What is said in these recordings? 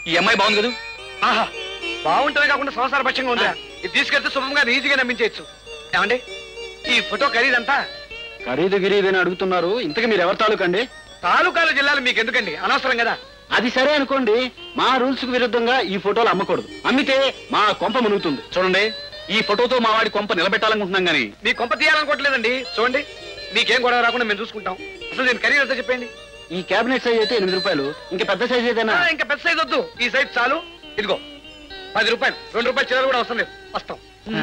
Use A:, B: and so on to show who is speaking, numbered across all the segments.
A: ఈ అమ్మాయి బాగుంది కదా
B: ఆహా బాగుంటమే కాకుండా సంవత్సర పక్షంగా ఉందా ఇది తీసుకెళ్తే శుభంగా ఈజీగా నమ్మించవచ్చు ఏమండి ఈ ఫోటో ఖరీదంతా
A: ఖరీదు గిరీదని అడుగుతున్నారు ఇంతకు మీరు ఎవరి తాలూకా అండి
B: తాలూకాల జిల్లాలు మీకు ఎందుకండి అనవసరం కదా
A: అది సరే అనుకోండి మా రూల్స్ కు విరుద్ధంగా ఈ ఫోటోలు అమ్మకూడదు అమ్మితే మా కొంప మునుగుతుంది చూడండి ఈ ఫోటోతో మా వాడి కొంప నిలబెట్టాలనుకుంటున్నాం గానీ
B: మీ కొంప తీయాలనుకోవట్లేదండి చూడండి మీకేం గొడవ రాకుండా మేము చూసుకుంటాం అసలు నేను ఖరీదు ఎంత చెప్పండి
A: ఈ క్యాబినెట్ సైజ్ అయితే ఎనిమిది రూపాయలు ఇంకా పెద్ద సైజ్ ఏదైనా
B: ఆ, ఇంకా పెద్ద సైజ్ వద్దు ఈ సైజ్ చాలు ఇదిగో పది రూపాయలు రెండు రూపాయలు చిల్లర కూడా అవసరం లేదు వస్తాం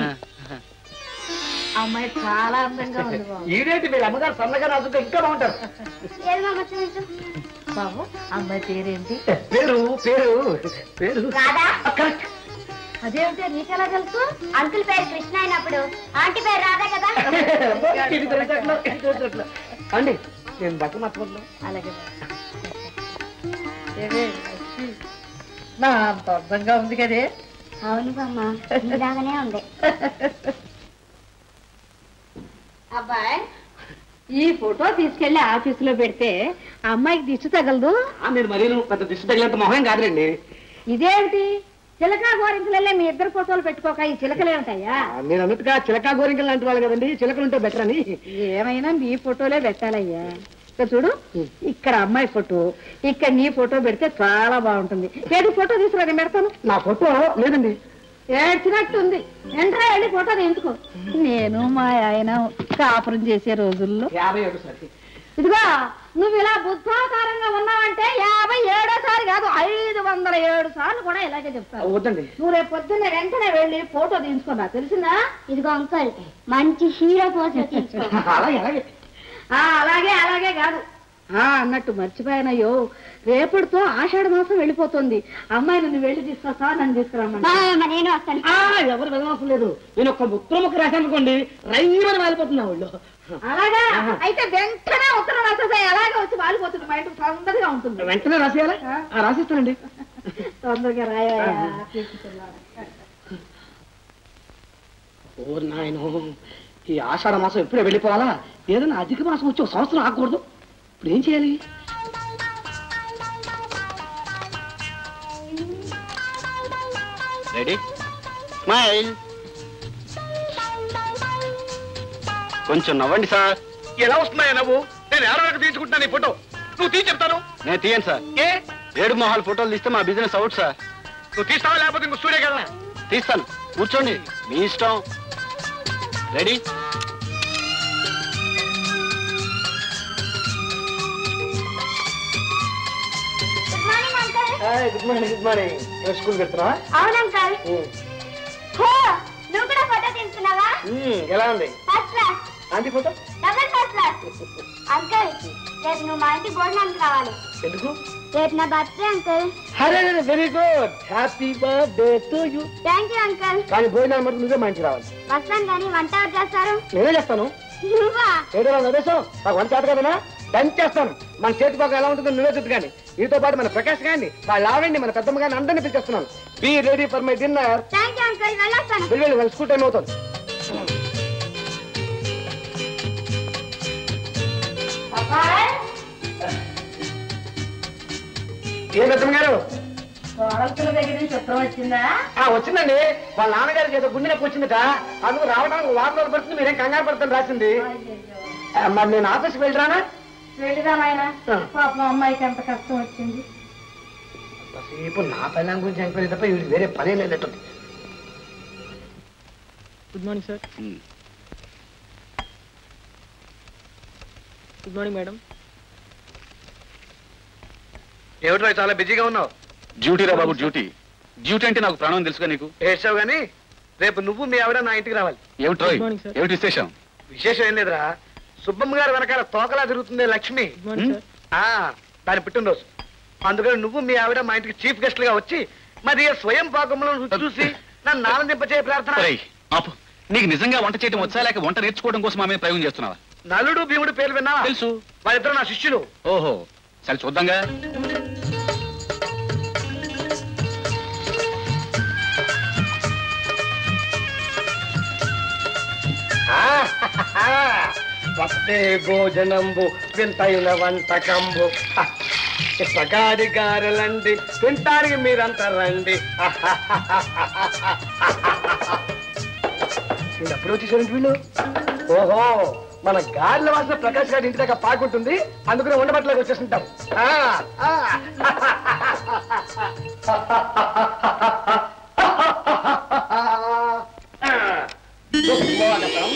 C: అమ్మాయి చాలా అందంగా ఉంది బాబు
B: ఈడేంటి మీరు అమ్మగారు సన్నగా రాసుకుంటే ఇంకా బాగుంటారు
D: ఏది మామ చూపించు
C: బాబు అమ్మాయి పేరేంటి
B: పేరు పేరు పేరు
D: రాధా
B: కరెక్ట్
C: అదేమిటి నీకెలా తెలుసు
D: అంకుల్ పేరు కృష్ణ అయినప్పుడు ఆంటీ పేరు రాధా కదా
B: అండి నేను బట్టలు మర్చిపోతున్నాను
C: అలాగే ఏమే, లక్ష్మి, నా అంత అందంగా ఉంది కదే
D: అవును బామ్మ ఇలాగనే ఉంది
C: అబ్బాయి ఈ ఫోటో తీసుకెళ్లి ఆఫీసులో పెడితే ఆ అమ్మాయికి దిష్టి తగలదు
B: నేను మరీ పెద్ద దిష్టి తగినంత మొహం కాదులేండి
C: ఇదేమిటి చిలకా గోరింకలల్లే మీ ఇద్దరు ఫోటోలు పెట్టుకోక ఈ చిలకలే ఉంటాయా
B: నేను అన్నట్టుగా చిలకా గోరింకలు లాంటి వాళ్ళు కదండి చిలకలు ఉంటే బెటర్ అని
C: ఏమైనా నీ ఫోటోలే పెట్టాలయ్యా ఇక్కడ చూడు ఇక్కడ అమ్మాయి ఫోటో ఇక్కడ నీ ఫోటో పెడితే చాలా బాగుంటుంది ఏది ఫోటో తీసుకురా నేను పెడతాను
B: నా ఫోటో లేదండి
C: ఏడ్చినట్టుంది వెంటనే వెళ్ళి ఫోటో తీయించుకో నేను మా ఆయన కాపురం చేసే రోజుల్లో
B: యాభై ఏడు సార్
C: ఇదిగో నువ్వు ఇలా బుద్ధాకారంగా ఉన్నావంటే యాభై ఏడోసారి కాదు ఐదు వందల ఏడు సార్లు కూడా ఇలాగే చెప్తాను
B: వద్దండి
C: నువ్వు రేపు పొద్దున్నే వెంటనే వెళ్ళి ఫోటో తీసుకున్నా తెలిసిందా
D: ఇదిగో అంకుల్ మంచి హీరో పోస్ట్ తీసుకో
B: అలాగే అలాగే
C: ఆ అలాగే అలాగే కాదు ఆ అన్నట్టు మర్చిపోయానయ్యో రేపటితో ఆషాఢ మాసం వెళ్ళిపోతుంది అమ్మాయి నువ్వు వెళ్ళి తీసుకొస్తా నన్ను తీసుకురామన్నా
D: బామ్మ నేను వస్తాను
B: ఆ, ఎవరు వెళ్ళవలసిన లేదు నేను ఒక ఉత్తరం ఒక రాశాను అనుకోండి రైమని వాలిపోతున్నా వాళ్ళు
C: అలాగా అయితే వెంటనే ఉత్తరం రాసేసాయి అలాగే వచ్చి వాలిపోతుంది మా ఇంటికి తొందరగా ఉంటుంది
B: వెంటనే రాసేయాలా ఆ, రాసిస్తానండి
C: తొందరగా రాయవయ్యా తీసుకున్నాను.
B: ఓ నాయన ఈ ఆషాఢ మాసం ఎప్పుడే వెళ్ళిపోవాలా ఏదైనా అధిక మాసం వచ్చి ఒక సంవత్సరం ఆగకూడదు ఇప్పుడు ఏం చేయాలి
A: రెడీ స్మైల్ కొంచెం నవ్వండి సార్
B: ఎలా వస్తున్నాయా నవ్వు నేను ఎవరి వరకు తీసుకుంటున్నాను ఈ ఫోటో నువ్వు తీసి చెప్తాను
A: నేను తీయను సార్
B: ఏ
A: ఏడు మొహాలు ఫోటోలు తీస్తే మా బిజినెస్ అవుట్ సార్
B: నువ్వు తీస్తావా లేకపోతే ఇంకో స్టూడియోకి వెళ్ళనా
A: తీస్తాను కూర్చోండి మీ ఇష్టం ready
D: good morning uncle
B: good morning good morning school పెడుతున్నావా
D: అవును అంకుల్ హో నువ్వు కూడా ఫోటో తీసుకున్నావా
B: ఎలా ఉంది
D: first class
B: aunty photo
D: double first class uncle రేపు నువ్వు మా ఇంటి భోజనానికి రావాలి
B: ఎందుకు
D: రేపు నా బర్త్డే అంకుల్
B: అరే very good happy birthday to you
D: thank you uncle
B: కానీ భోజనాలు మరి నువ్వే మా ఇంటికి రావాలి
D: వస్తాను కానీ వంట ఎవరు చేస్తారు
B: నేనే చేస్తాను
D: నువ్వా
B: ఏదో నదేశం నాకు వంట చేత కదనా దంచి చేస్తాను మన చేతి పాక ఎలా ఉంటుందో నువ్వే చుట్టూ కానీ నీతో పాటు మన ప్రకాష్ గారిని వాళ్ళ ఆవిడ్ని మన పెద్దమ్మ గారిని అందరినీ పిలిచేస్తున్నాను be ready for my dinner
D: thank you uncle వెళ్ళొస్తాను
B: వెళ్ళి వెళ్ళి వాళ్ళ స్కూల్ టైం అవుతుంది ఏ పెద్దమ్మ గారు
C: కోడల దగ్గర నుంచి ఉత్తరం వచ్చిందా
B: ఆ వచ్చిందండి వాళ్ళ నాన్నగారికి ఏదో గుండె నొప్పి వచ్చిందట అందుకు రావడానికి వారం రోజులు పడుతుంది మీరేం కంగారు పడుతుంది రాసింది ఆ, మరి నేను ఆఫీస్కి వెళ్ళరానా
C: వెళ్ళిరా నాయన
B: ఆ.
C: పాపం అమ్మాయికి ఎంత కష్టం వచ్చింది
B: ఇప్పుడు నా పిల్లల గురించి అయిపోయింది తప్ప వీడికి వేరే పనే లేనట్టుంది
E: good morning sir good morning madam
B: ఏమిటో చాలా బిజీగా ఉన్నావు
A: డ్యూటీ రా బాబు డ్యూటీ డ్యూటీ అంటే నాకు ప్రాణం తెలుసుగా నీకు
B: ఏడ్చావు గానీ రేపు నువ్వు మీ ఆవిడ నా ఇంటికి రావాలి
A: ఏమిటి రోయ్?
E: Good morning, sir.
A: ఏమిటి విశేషం
B: విశేషం ఏం లేదురా సుబ్బమ్మ గారు వెనకాల తోకలా తిరుగుతుంది లక్ష్మి
E: గుడ్ మార్నింగ్ సార్
B: ఆ దాని పుట్టినరోజు అందుకని నువ్వు మీ ఆవిడ మా ఇంటికి చీఫ్ గెస్ట్ గా వచ్చి మరి ఈ స్వయం పాకంలో రుచి చూసి నన్ను ఆనందింపచే ప్రార్థన
A: ఒరేయ్, ఆపు నీకు నిజంగా వంట చేయడం వచ్చా లేక వంట నేర్చుకోవడం కోసం ఆమె ప్రయోగం చేస్తున్నావా
B: నలుడు భీముడు పేర్లు విన్నావా
A: తెలుసు
B: వాళ్ళిద్దరు నా శిష్యులు
A: ఓహో సరే చూద్దాంగా
B: వస్తే భోజనంబు వింతైన వంటకంబు సగాడి గారెలండి తింటానికి మీరంతా రండి వీళ్ళు ఎప్పుడు వచ్చేసారండి వీళ్ళు ఓహో మన గాలిల వాసన ప్రకాష్ గారి ఇంటి దగ్గర పాకుంటుంది అందుకనే ఉండబట్టలోకి వచ్చేస్తుంటాం ఆ, ఆ. స్వాగతం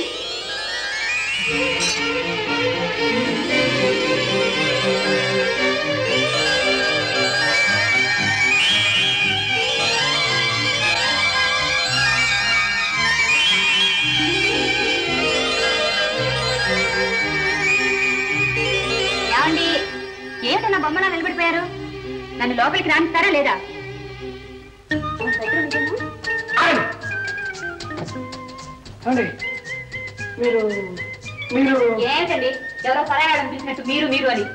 D: ఏమండి ఏంటో నా బొమ్మలా నిలబడిపోయారు నన్ను లోపలికి రానిస్తారా లేదా
B: ఆగండి. ఏమండి? మీరు మీరు
D: ఏమిటండి ఎవరో పరాయాడం పిలిచినట్టు మీరు మీరు అని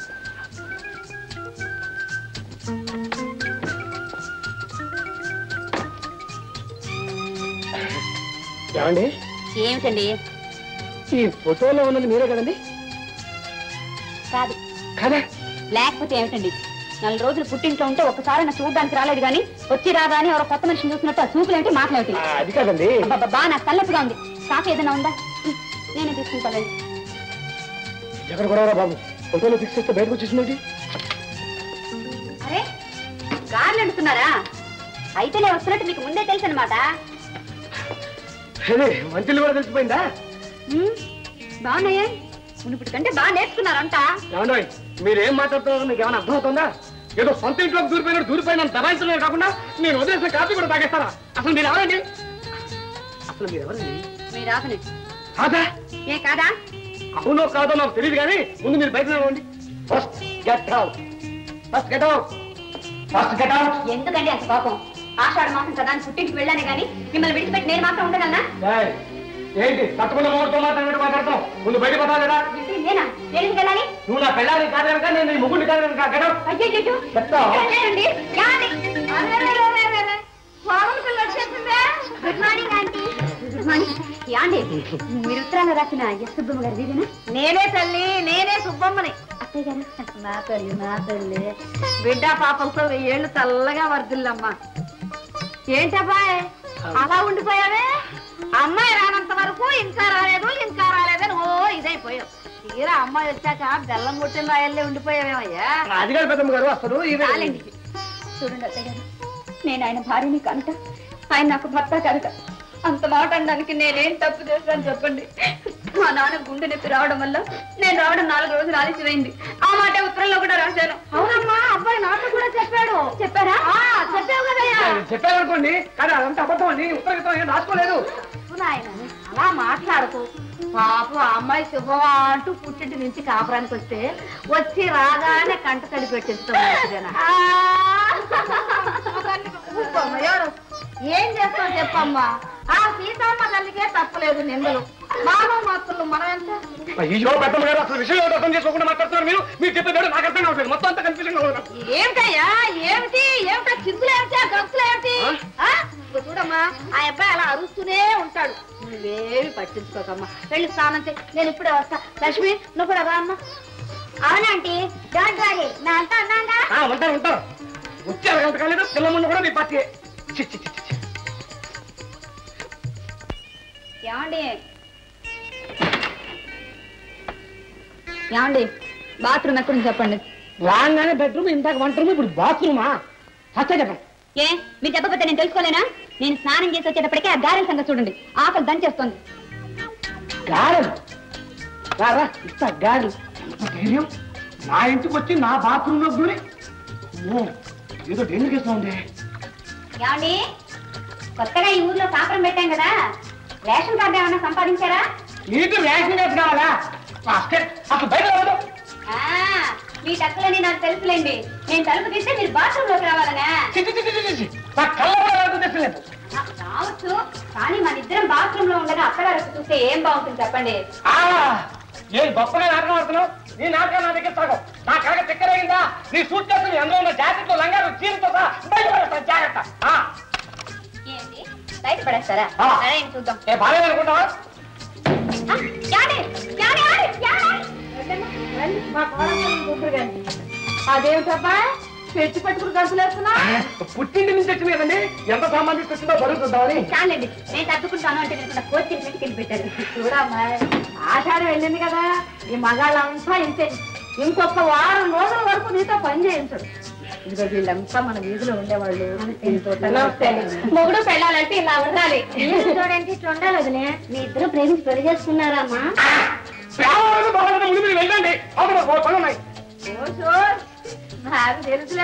B: ఏమండి
D: ఏమిటండి
B: ఈ ఫోటోలో ఉన్నది మీరే కదండి
D: కాదు
B: కదా
D: లేకపోతే ఏమిటండి నాలుగు రోజులు పుట్టింట్లో ఉంటే ఒకసారి నా చూడడానికి రాలేదు కానీ వచ్చి రాదా అని ఎవరో కొత్త మనిషిని చూసినట్టు ఆ చూపులు ఏంటి మాట్లాడి
B: ఆ, అది కాదండి
D: అబ్బబ్బా నాకు తలెప్పుగా ఉంది కాఫీ ఏదైనా ఉందా ఉం, నేనే తీసుకుంటానండి
B: ఎక్కడ కూడా బాబు ఫోటోలో ఫిక్స్ చేస్తే బయటకు వచ్చేసింది
D: అరే గాలి నడుతున్నారా అయితే నేను వస్తున్నట్టు మీకు ముందే తెలుసు అనమాట
B: అదే మంచిలు కూడా తెలిసిపోయిందా
D: బాగున్నాయే మునుపటి కంటే బాగా నేర్చుకున్నారంట
B: ఏమండి మీరు ఏం మాట్లాడుతున్నారో మీకు ఏమైనా అర్థమవుతుందా ఏదో సొంత ఇంట్లోకి దూరిపోయినట్టు దూరిపోయిన దబాయించలేదు కాకుండా నేను వదిలేసిన కాఫీ కూడా తాగేస్తారా అసలు మీరు ఎవరండి అసలు మీరు ఎవరండి
D: మీ రాకని
B: కాదా
D: ఏ కాదా
B: అవునో కాదో నాకు తెలియదు కానీ ముందు మీరు బయట నిలవండి first get out first get out first get out
D: ఎందుకండి అంత కోపం ఆషాఢ మాసం కదా అని పుట్టింటికి వెళ్ళాను కానీ మిమ్మల్ని విడిచిపెట్టి నేను మాత్రం ఉండగలనా
B: ఏంటి తప్పకుండా మూడుతో మాట్లాడినట్టు మాట్లాడతాం ముందు బయట పోతా లేదా
D: ఏంటి, నేనా నేను ఎందుకు వెళ్ళాలి
B: నువ్వు నా పెళ్ళాలి కాదు కనుక నేను నీ ముగ్గురిని కాదు కనుక గెట్ అవుట్
D: అయ్యో
B: చెప్తా.
D: లేదండి యాండి good morning aunty good morning యాండి మీరు ఉత్తరాలు రాసిన ఎస్ సుబ్బమ్మ గారు వీరేనా నేనే తల్లి నేనే సుబ్బమ్మని అత్తయ్య గారు నా తల్లి నా తల్లి బిడ్డ పాపంతో వెయ్యేళ్ళు చల్లగా వర్దిల్లమ్మా ఏంటబ్బాయ్ అలా ఉండిపోయావే అమ్మాయి రానంత వరకు ఇంకా రాలేదు ఇంకా రాలేదని ఓ ఇదైపోయావు తీరా అమ్మాయి వచ్చాక బెల్లం కొట్టిన రాయల్లే ఉండిపోయావేమయ్యా
B: అది కాదు పెద్దమ్మ గారు అసలు ఇది
D: చాలండి చూడండి అత్తయ్య గారు నేను ఆయన భార్యని కనుక ఆయన నాకు భర్త కనుక అంత మాట అనడానికి నేనేం తప్పు చేశాను చెప్పండి మా నాన్న గుండె నొప్పి రావడం వల్ల నేను రావడం నాలుగు రోజులు ఆలస్యమైంది ఆ మాట ఉత్తరంలో కూడా రాశాను అవునమ్మా అబ్బాయి నాతో కూడా చెప్పాడు చెప్పారా చెప్పావు కదయ్యా
B: చెప్పారనుకోండి కానీ అదంతా అబద్ధం అండి ఉత్తర ఏం రాసుకోలేదు
C: నాయన అలా మాట్లాడుతూ పాపం ఆ అమ్మాయి శుభమా అంటూ పుట్టింటి నుంచి కాపురానికి వస్తే వచ్చి రాగానే కంట తడి పెట్టిస్తాం ఏం చేస్తావు చెప్పమ్మా ఆ సీతమ్మ తల్లికే తప్పలేదు నిందలు మానవ మాత్రులు మనం ఎంత
B: అయ్యో పెద్దమ్మ గారు అసలు విషయం ఏమిటో అర్థం చేసుకోకుండా మాట్లాడుతున్నారు మీరు మీరు చెప్పేది నాకు అర్థం కావట్లేదు మొత్తం అంతా కన్ఫ్యూజన్ గా ఉంది నాకు.
C: ఏమిటయ్యా ఏమిటి ఏమిటా చిందులు ఏమిటి ఆ గంతులు ఏమిటి ఆ? ఇదిగో చూడమ్మా ఆ అబ్బాయి అలా అరుస్తూనే ఉంటాడు నువ్వేమి పట్టించుకోకమ్మా వెళ్ళి స్నానం చేయి నేను ఇప్పుడే వస్తా లక్ష్మి నువ్వు కూడా రా అమ్మా
D: అవునంటీ డోంట్ వరీ నా అంతా అన్నాగా
B: ఆ, ఉంటారు ఉంటారు వచ్చారు గంట కాలేదు పిల్ల ముందు కూడా మీ పార్టీ చి, చి, చి, చి, చి.
D: ఏమండి ఏమండి బాత్రూమ్ ఎక్కడుంది చెప్పండి
B: రాగానే బెడ్రూమ్ ఇందాక వంట రూమ్ ఇప్పుడు బాత్రూమా సత్య చెప్పండి
D: ఏ మీరు చెప్పకపోతే నేను తెలుసుకోలేనా నేను స్నానం చేసి వచ్చేటప్పటికే ఆ గారెల సంగతి చూడండి ఆకలి దంచేస్తుంది
B: గారెలు రారా ఇస్తా గారెలు ఎంత ధైర్యం నా ఇంటికి వచ్చి నా బాత్రూమ్ లో దూరి అమ్మో, ఏదో డేంజర్ కేసు ఉంది
D: ఏమండి కొత్తగా ఈ ఊర్లో కాపురం పెట్టాం కదా రేషన్ కార్డు ఏమైనా సంపాదించారా
B: నీకు రేషన్ కార్డు కావాలా అసలు అసలు బయట రావద్దు
D: ఆ, మీ టక్కులని నాకు తెలుసులేండి నేను తలుపు తీస్తే మీరు బాత్రూమ్ లోకి రావాలనా
B: చి, చి, చి, చి, చి, చి. నా కళ్ళ కూడా రావద్దు తెచ్చలేదు
D: ఆ, రావచ్చు కానీ మన ఇద్దరం బాత్రూమ్ లో ఉండగా అక్కడ వరకు చూస్తే ఏం బాగుంటుంది చెప్పండి
B: ఆ, ఏం గొప్పగా నాటకం ఆడుతున్నావు నీ నాటకం నా దగ్గర సాగు నా కడగ చక్కెరగిందా నీ సూట్ కేసు అందులో ఉన్న జాకెట్లు లంగాలు చీరతో సహా బయట పడేస్తాను జాగ్రత్త ఆ,
D: ఏంటి బయట పడేస్తారా
B: ఆ.
D: సరే చూద్దాం
B: ఏ బాగాలేదనుకుంటావా
D: ఆ, ఏమండి? ఏమండి? ఏమండి?
C: రండి, మా కోడలు కూతురు గాని అదేమిటబ్బా పెట్టి పట్టుకుని గంతులు వేస్తున్నా
B: పుట్టింటి నుంచి వచ్చింది కదండి ఎంత సామాన్ తీసుకొచ్చిందో బరువు చూద్దామని
D: చాలండి నేను తగ్గుకుంటాను అంటే నేను కోచ్ పెట్టుకెళ్ళి పెట్టారు
C: చూడమ్మా ఆషాఢం వెళ్ళింది కదా ఈ మగాళ్ళంతా ఇంతే ఇంకొక వారం రోజుల వరకు నీతో పని చేయించడు ఇదిగో వీళ్ళంతా మన వీధిలో ఉండేవాళ్ళు దీంతో నమస్తే అండి.
D: మొగుడు పెళ్ళాలంటే ఇలా ఉండాలి చూడండి ఇట్లా ఉండాలి వదిలే మీ ఇద్దరు ప్రేమించి పెళ్లి చేసుకున్నారమ్మా
B: ముందు మీరు వెళ్ళండి అవును, ఓ పనులు ఉన్నాయి
C: ఓ, చో. నాకు తెలుసులే